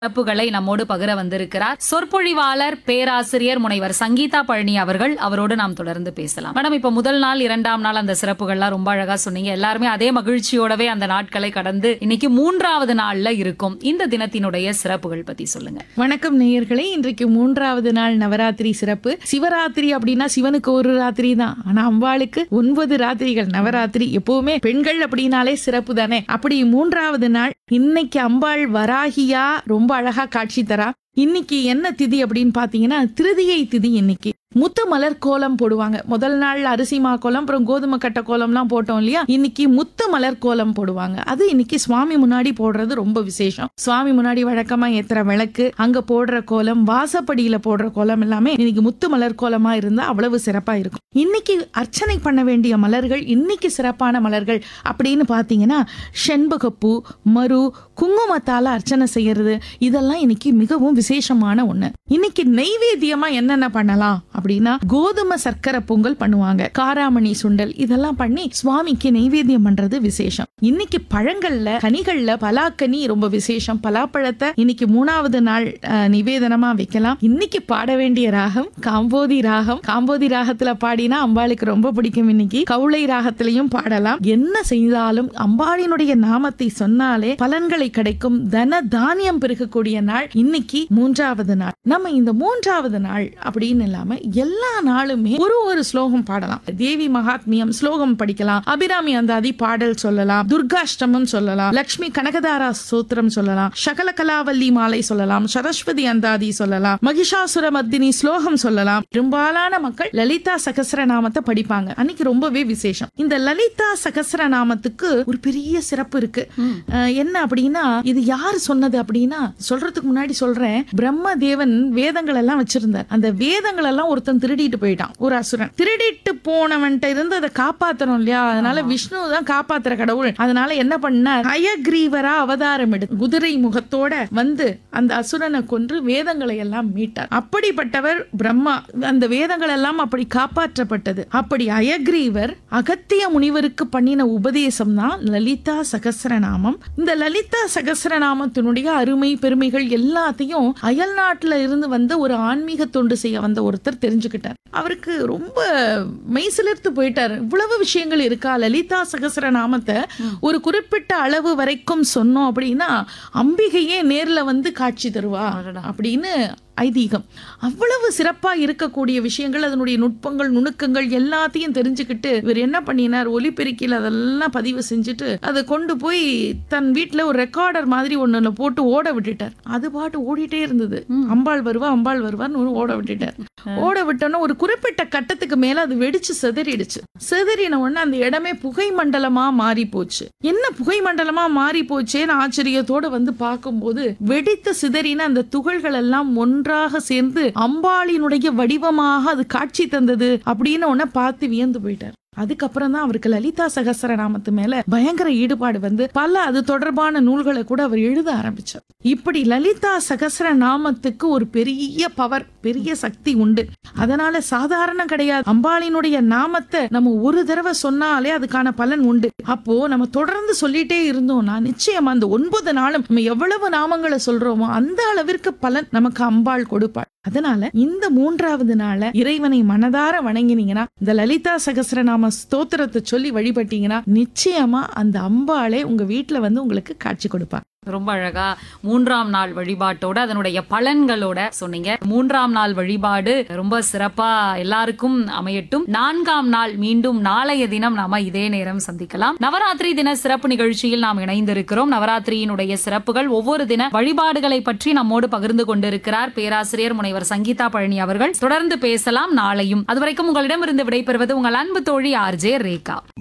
சிறப்புகளை நம்மோடு பகிர வந்திருக்கிறார் சொற்பொழிவாளர் பேராசிரியர் முனைவர் சங்கீதா பழனி அவர்கள் அவரோடு நாம் தொடர்ந்து பேசலாம் மேடம் இப்ப முதல் நாள் இரண்டாம் நாள் அந்த சிறப்புகள்லாம் ரொம்ப அழகா சொன்னீங்க எல்லாருமே அதே மகிழ்ச்சியோடவே அந்த நாட்களை கடந்து இன்னைக்கு மூன்றாவது நாள்ல இருக்கும் இந்த தினத்தினுடைய சிறப்புகள் பத்தி சொல்லுங்க வணக்கம் நேயர்களே இன்றைக்கு மூன்றாவது நாள் நவராத்திரி சிறப்பு சிவராத்திரி அப்படின்னா சிவனுக்கு ஒரு ராத்திரி தான் ஆனா அம்பாளுக்கு ஒன்பது ராத்திரிகள் நவராத்திரி எப்பவுமே பெண்கள் அப்படின்னாலே சிறப்பு தானே அப்படி மூன்றாவது நாள் இன்னைக்கு அம்பாள் வராகியா ரொம்ப அழகா காட்சி தரா இன்னைக்கு என்ன திதி அப்படின்னு பாத்தீங்கன்னா திருதியை திதி இன்னைக்கு முத்து மலர் கோலம் போடுவாங்க முதல் நாள் அரிசி மா கோலம் அப்புறம் கோதுமை கட்ட கோலம்லாம் போட்டோம் இல்லையா இன்னைக்கு முத்து மலர் கோலம் போடுவாங்க அது இன்னைக்கு சுவாமி முன்னாடி போடுறது ரொம்ப விசேஷம் சுவாமி முன்னாடி வழக்கமா ஏத்துற விளக்கு அங்க போடுற கோலம் வாசப்படியில போடுற கோலம் எல்லாமே இன்னைக்கு முத்து மலர் கோலமா இருந்தா அவ்வளவு சிறப்பா இருக்கும் இன்னைக்கு அர்ச்சனை பண்ண வேண்டிய மலர்கள் இன்னைக்கு சிறப்பான மலர்கள் அப்படின்னு பாத்தீங்கன்னா செண்பகப்பூ மரு குங்குமத்தால அர்ச்சனை செய்யறது இதெல்லாம் இன்னைக்கு மிகவும் விசேஷமான ஒண்ணு இன்னைக்கு நெய்வேத்தியமா என்னென்ன பண்ணலாம் அப்படின்னா கோதுமை சர்க்கரை பொங்கல் பண்ணுவாங்க காராமணி சுண்டல் இதெல்லாம் பண்ணி சுவாமிக்கு நெய்வேத்தியம் பண்றது விசேஷம் இன்னைக்கு பழங்கள்ல கனிகள்ல பலாக்கனி ரொம்ப விசேஷம் பலாப்பழத்தை இன்னைக்கு மூணாவது நாள் அஹ், நிவேதனமா வைக்கலாம் இன்னைக்கு பாட வேண்டிய ராகம் காம்போதி ராகம் காம்போதி ராகத்துல பாடினா அம்பாளுக்கு ரொம்ப பிடிக்கும் இன்னைக்கு கவுளை ராகத்திலையும் பாடலாம் என்ன செய்தாலும் அம்பாளினுடைய நாமத்தை சொன்னாலே பலன்களை கிடைக்கும் தன தானியம் பெருகக்கூடிய நாள் இன்னைக்கு மூன்றாவது நாள் நம்ம இந்த மூன்றாவது நாள் அப்படின்னு இல்லாம எல்லா நாளுமே ஒரு ஒரு ஸ்லோகம் பாடலாம் தேவி மகாத்மியம் ஸ்லோகம் படிக்கலாம் அபிராமி அந்தாதி பாடல் சொல்லலாம் துர்காஷ்டமம் சொல்லலாம் லக்ஷ்மி கனகதாரா சூத்திரம் சொல்லலாம் சகல கலாவல்லி மாலை சொல்லலாம் சரஸ்வதி அந்தாதி சொல்லலாம் மகிஷாசுர மர்தினி ஸ்லோகம் சொல்லலாம் பெரும்பாலான மக்கள் லலிதா சகஸ்ரநாமத்தை படிப்பாங்க அன்னைக்கு ரொம்பவே விசேஷம் இந்த லலிதா சகஸ்ரநாமத்துக்கு ஒரு பெரிய சிறப்பு இருக்கு அஹ் என்ன அப்படின்னா இது யார் சொன்னது அப்படின்னா சொல்றதுக்கு முன்னாடி சொல்றேன் பிரம்ம தேவன் வேதங்கள் எல்லாம் வச்சிருந்தார் அந்த வேதங்கள் எல்லாம் ஒருத்தன் திருடிட்டு போயிட்டான் ஒரு அசுரன் திருடிட்டு போனவன்ட்ட இருந்து அதை காப்பாத்தணும் இல்லையா அதனால விஷ்ணு தான் காப்பாத்துற கடவுள் அதனால என்ன பண்ணார் ஹயக்ரீவரா அவதாரம் எடு குதிரை முகத்தோட வந்து அந்த அசுரனை கொன்று வேதங்களை எல்லாம் மீட்டார் அப்படிப்பட்டவர் பிரம்மா அந்த வேதங்கள் எல்லாம் அப்படி காப்பாற்றப்பட்டது அப்படி அயக்ரீவர் அகத்திய முனிவருக்கு பண்ணின உபதேசம் தான் லலிதா சகஸ்ரநாமம் இந்த லலிதா சகஸ்ரநாமத்தினுடைய அருமை பெருமைகள் எல்லாத்தையும் அயல் நாட்டுல இருந்து வந்த ஒரு ஆன்மீக தொண்டு செய்ய வந்த ஒருத்தர் தெரிஞ்சுக்கிட்டார் அவருக்கு ரொம்ப மெய்சிலிர்த்து போயிட்டார் இவ்வளவு விஷயங்கள் இருக்கா லலிதா சகஸ்ரநாமத்தை ஒரு குறிப்பிட்ட அளவு வரைக்கும் சொன்னோம் அப்படின்னா அம்பிகையே நேர்ல வந்து காட்சி தருவா அப்படின்னு ஐதீகம் அவ்வளவு சிறப்பா இருக்கக்கூடிய விஷயங்கள் அதனுடைய நுட்பங்கள் நுணுக்கங்கள் எல்லாத்தையும் தெரிஞ்சுக்கிட்டு இவர் என்ன பண்ணினார் ஒலிபெருக்கியில் அதெல்லாம் பதிவு செஞ்சுட்டு அதை கொண்டு போய் தன் வீட்டுல ஒரு ரெக்கார்டர் மாதிரி ஒண்ணுல போட்டு ஓட விட்டுட்டார் அது பாட்டு ஓடிட்டே இருந்தது அம்பாள் வருவா அம்பாள் வருவான்னு ஒரு ஓட விட்டுட்டார் ஓட விட்டோன்னா ஒரு குறிப்பிட்ட கட்டத்துக்கு மேல அது வெடிச்சு சிதறிடுச்சு சிதறின உடனே அந்த இடமே புகை மண்டலமா மாறி போச்சு என்ன புகை மண்டலமா மாறி போச்சேன்னு ஆச்சரியத்தோட வந்து பார்க்கும்போது வெடித்து சிதறின அந்த துகள்கள் எல்லாம் ஒன்றாக சேர்ந்து அம்பாளினுடைய வடிவமாக அது காட்சி தந்தது அப்படின்னு உடனே பார்த்து வியந்து போயிட்டார் அதுக்கப்புறம் தான் அவருக்கு லலிதா சகஸ்ரநாமத்து மேல பயங்கர ஈடுபாடு வந்து பல அது தொடர்பான நூல்களை கூட அவர் எழுத ஆரம்பிச்சார் இப்படி லலிதா சகஸ்ரநாமத்துக்கு ஒரு பெரிய பவர் பெரிய சக்தி உண்டு அதனால சாதாரண கிடையாது அம்பாளினுடைய நாமத்தை நம்ம ஒரு தடவை சொன்னாலே அதுக்கான பலன் உண்டு அப்போ நம்ம தொடர்ந்து சொல்லிட்டே இருந்தோம்னா நிச்சயமா அந்த ஒன்பது நாளும் நம்ம எவ்வளவு நாமங்களை சொல்றோமோ அந்த அளவிற்கு பலன் நமக்கு அம்பாள் கொடுப்பாள் அதனால இந்த மூன்றாவது நாள இறைவனை மனதார வணங்கினீங்கன்னா இந்த லலிதா சகஸ்ரநாம ஸ்தோத்திரத்தை சொல்லி வழிபட்டீங்கன்னா நிச்சயமா அந்த அம்பாளே உங்க வீட்டுல வந்து உங்களுக்கு காட்சி கொடுப்பா ரொம்ப அழகா மூன்றாம் நாள் வழிபாட்டோட அதனுடைய பலன்களோட சொன்னீங்க மூன்றாம் நாள் வழிபாடு ரொம்ப சிறப்பா எல்லாருக்கும் அமையட்டும் நான்காம் நாள் மீண்டும் நாளைய தினம் நாம இதே நேரம் சந்திக்கலாம் நவராத்திரி தின சிறப்பு நிகழ்ச்சியில் நாம் இணைந்திருக்கிறோம் நவராத்திரியினுடைய சிறப்புகள் ஒவ்வொரு தின வழிபாடுகளை பற்றி நம்மோடு பகிர்ந்து கொண்டிருக்கிறார் பேராசிரியர் முனைவர் சங்கீதா பழனி அவர்கள் தொடர்ந்து பேசலாம் நாளையும் அதுவரைக்கும் உங்களிடமிருந்து விடைபெறுவது உங்கள் அன்பு தோழி ஆர்ஜே ரேகா